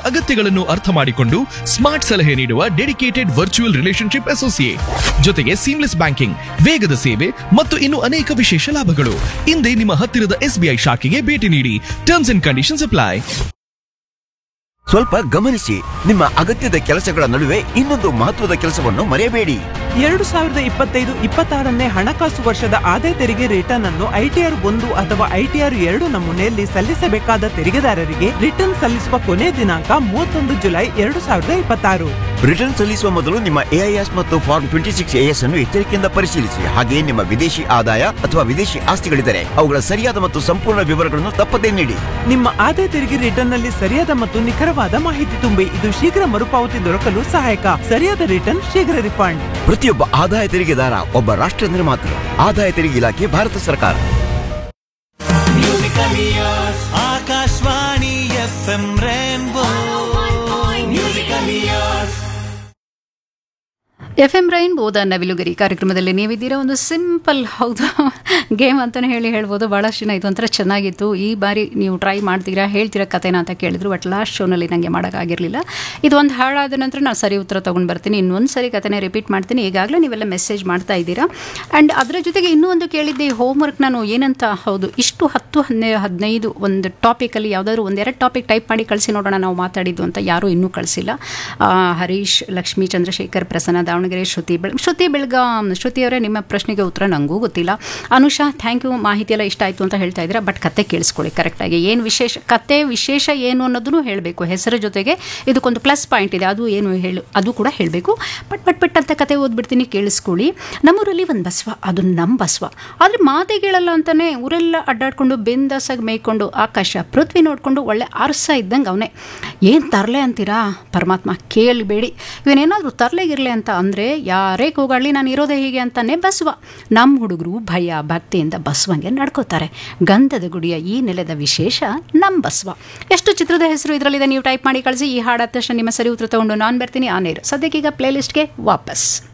ಅಗತ್ಯಗಳನ್ನು ಅರ್ಥ ಮಾಡಿಕೊಂಡು ಸ್ಮಾರ್ಟ್ ಸಲಹೆ ನೀಡುವ ಡೆಡಿಕೇಟೆಡ್ ವರ್ಚುವಲ್ ರಿಲೇಶನ್ಶಿಪ್ ಅಸೋಸಿಯೇಟ್ ಜೊತೆಗೆ ಸೀಮ್ಲೆಸ್ ಬ್ಯಾಂಕಿಂಗ್ ವೇಗದ ಸೇವೆ ಮತ್ತು ಇನ್ನು ಅನೇಕ ವಿಶೇಷ ಲಾಭಗಳು ಹಿಂದೆ ನಿಮ್ಮ ಹತ್ತಿರದ ಎಸ್ಬಿಐ ಶಾಖೆಗೆ ಭೇಟಿ ನೀಡಿ ಟರ್ಮ್ಸ್ ಅಂಡ್ ಕಂಡೀಷನ್ಸ್ ಅಪ್ಲೈ ಸ್ವಲ್ಪ ಗಮನಿಸಿ ನಿಮ್ಮ ಅಗತ್ಯದ ಕೆಲಸಗಳ ನಡುವೆ ಇನ್ನೊಂದು ಮಹತ್ವದ ಕೆಲಸವನ್ನು ಮರೆಯಬೇಡಿ ಎರಡು ಸಾವಿರದ ಇಪ್ಪತ್ತೈದು ಇಪ್ಪತ್ತಾರನೇ ಹಣಕಾಸು ವರ್ಷದ ಆದಾಯ ತೆರಿಗೆ ರಿಟರ್ನ್ ಅನ್ನು ಐಟಿಆರ್ ಒಂದು ಅಥವಾ ಐಟಿಆರ್ ಎರಡು ನಮೂನೆಯಲ್ಲಿ ಸಲ್ಲಿಸಬೇಕಾದ ತೆರಿಗೆದಾರರಿಗೆ ರಿಟರ್ನ್ ಸಲ್ಲಿಸುವ ಕೊನೆಯ ದಿನಾಂಕ ಮೂವತ್ತೊಂದು ಜುಲೈ ಎರಡು ಸಾವಿರದ ಇಪ್ಪತ್ತಾರು ರಿಟರ್ನ್ ಸಲ್ಲಿಸುವ ಮೊದಲು ನಿಮ್ಮ ಎಐಎಸ್ ಮತ್ತು ಫಾರ್ಮ್ ಟ್ವೆಂಟಿ ಸಿಕ್ಸ್ ಎಎಸ್ ಅನ್ನು ಎಚ್ಚರಿಕೆಯಿಂದ ಪರಿಶೀಲಿಸಿ ಹಾಗೆಯೇ ನಿಮ್ಮ ವಿದೇಶಿ ಆದಾಯ ಅಥವಾ ವಿದೇಶಿ ಆಸ್ತಿಗಳಿದ್ದರೆ ಅವುಗಳ ಸರಿಯಾದ ಮತ್ತು ಸಂಪೂರ್ಣ ವಿವರಗಳನ್ನು ತಪ್ಪದೇ ನೀಡಿ ನಿಮ್ಮ ಆದಾಯ ತೆರಿಗೆ ರಿಟರ್ನ್ ನಲ್ಲಿ ಸರಿಯಾದ ಮತ್ತು ನಿಖರವಾದ ಮಾಹಿತಿ ತುಂಬಿ ಇದು ಶೀಘ್ರ ಮರುಪಾವತಿ ದೊರಕಲು ಸಹಾಯಕ ಸರಿಯಾದ ರಿಟರ್ನ್ ಶೀಘ್ರ ರಿಫಂಡ್ ಪ್ರತಿಯೊಬ್ಬ ಆದಾಯ ತೆರಿಗೆದಾರ ಒಬ್ಬ ರಾಷ್ಟ್ರ ನಿರ್ಮಾತೃ ಆದಾಯ ತೆರಿಗೆ ಇಲಾಖೆ ಭಾರತ ಸರ್ಕಾರ Akashvani F M Rainbow musical years F M ರೈನ್ ಬೋದ ನವಿಲುಗರಿ ಕಾರ್ಯಕ್ರಮದಲ್ಲಿ ನೀವಿದ್ದೀರಾ ಒಂದು ಸಿಂಪಲ್ ಹೌದು ಗೇಮ್ ಅಂತಲೇ ಹೇಳಿ ಹೇಳ್ಬೋದು ಭಾಳಷ್ಟು ಜನ ಇದು ಒಂಥರ ಚೆನ್ನಾಗಿತ್ತು ಈ ಬಾರಿ ನೀವು ಟ್ರೈ ಮಾಡ್ತೀರಾ ಹೇಳ್ತೀರಾ ಕತೆನ ಅಂತ ಕೇಳಿದ್ರು ಬಟ್ ಲಾಸ್ಟ್ ಶೋನಲ್ಲಿ ನನಗೆ ಮಾಡೋಕ್ಕಾಗಿರಲಿಲ್ಲ ಇದು ಒಂದು ಹಾಳಾದ ನಂತರ ನಾನು ಸರಿ ಉತ್ತರ ತೊಗೊಂಡು ಬರ್ತೀನಿ ಇನ್ನೊಂದು ಸರಿ ಕತೆನೇ ರಿಪೀಟ್ ಮಾಡ್ತೀನಿ ಈಗಾಗಲೇ ನೀವೆಲ್ಲ ಮೆಸೇಜ್ ಮಾಡ್ತಾ ಇದ್ದೀರಾ ಆ್ಯಂಡ್ ಅದರ ಜೊತೆಗೆ ಇನ್ನೂ ಒಂದು ಕೇಳಿದ್ದೆ ಈ ಹೋಮ್ವರ್ಕ್ ನಾನು ಏನಂತ ಹೌದು ಇಷ್ಟು ಹತ್ತು ಹನ್ನೆರಡು ಹದಿನೈದು ಒಂದು ಟಾಪಿಕಲ್ಲಿ ಯಾವುದಾದ್ರು ಒಂದೆರಡು ಟಾಪಿಕ್ ಟೈಪ್ ಮಾಡಿ ಕಳಿಸಿ ನೋಡೋಣ ನಾವು ಮಾತಾಡಿದ್ದು ಅಂತ ಯಾರೂ ಇನ್ನೂ ಕಳಿಸಿಲ್ಲ ಆ, ಹರೀಶ್ ಲಕ್ಷ್ಮೀ ಚಂದ್ರಶೇಖರ್ ಪ್ರಸನ್ನ ದಾವಣಗೆರೆ ಶ್ರುತಿ ಬೆಳ್ ಶ್ರುತಿ ಬೆಳಗಾಂ ಶ್ರುತಿ ಅವರೇ ನಿಮ್ಮ ಪ್ರಶ್ನೆಗೆ ಉತ್ತರ ನನಗೂ ಗೊತ್ತಿಲ್ಲ ಅನುಷಾ ಥ್ಯಾಂಕ್ ಯು ಮಾಹಿತಿ ಎಲ್ಲ ಇಷ್ಟ ಆಯಿತು ಅಂತ ಹೇಳ್ತಾ ಇದ್ದೀರಾ ಬಟ್ ಕತೆ ಕೇಳಿಸ್ಕೊಳ್ಳಿ ಕರೆಕ್ಟಾಗಿ ಏನು ವಿಶೇಷ ಕತೆ ವಿಶೇಷ ಏನು ಅನ್ನೋದನ್ನು ಹೇಳಬೇಕು ಹೆಸರು ಜೊತೆಗೆ ಇದಕ್ಕೊಂದು ಪ್ಲಸ್ ಪಾಯಿಂಟ್ ಇದೆ ಅದು ಏನು ಹೇಳು ಅದು ಕೂಡ ಹೇಳಬೇಕು ಬಟ್ ಬಟ್ ಬಟ್ ಅಂತ ಕತೆ ಓದ್ಬಿಡ್ತೀನಿ ಕೇಳಿಸ್ಕೊಳ್ಳಿ ನಮ್ಮೂರಲ್ಲಿ ಒಂದು ಬಸವ ಅದು ನಮ್ಮ ಬಸವ ಆದರೆ ಮಾತೆ ಕೇಳಲ್ಲ ಅಂತಾನೆ ಊರೆಲ್ಲ ಅಡ್ಡಾಡ್ಕೊಂಡು ಬೆಂದಾಸಾಗಿ ಮೇಯ್ಕೊಂಡು ಆಕಾಶ ಪೃಥ್ವಿ ನೋಡಿಕೊಂಡು ಒಳ್ಳೆ ಅರಸ ಇದ್ದಂಗೆ ಅವನೇ ಏನು ತರಲೆ ಅಂತೀರಾ ಪರಮಾತ್ಮ ಕೇಳಬೇಡಿ ಇವನೇನಾದರೂ ತರಲೆಗಿರಲಿ ಅಂತ ಅಂದರೆ ಯಾರೇ ಕೂಗಾಡಲಿ ನಾನು ಇರೋದೇ ಹೀಗೆ ಅಂತಾನೆ ಬಸವ ನಮ್ಮ ಹುಡುಗರು ಭಯ ಭಕ್ತಿಯಿಂದ ಬಸವಂಗೆ ನಡ್ಕೋತಾರೆ ಗಂಧದ ಗುಡಿಯ ಈ ನೆಲದ ವಿಶೇಷ ನಮ್ಮ ಬಸವ ಎಷ್ಟು ಚಿತ್ರದ ಹೆಸರು ಇದರಲ್ಲಿದೆ ನೀವು ಟೈಪ್ ಮಾಡಿ ಕಳಿಸಿ ಈ ಹಾಡಾದ ತಕ್ಷಣ ನಿಮ್ಮ ಸರಿ ಉತ್ತರ ತಗೊಂಡು ನಾನು ಬರ್ತೀನಿ ಆನೇರು ಸದ್ಯಕ್ಕೀಗ ಪ್ಲೇಲಿಸ್ಟ್ಗೆ ವಾಪಸ್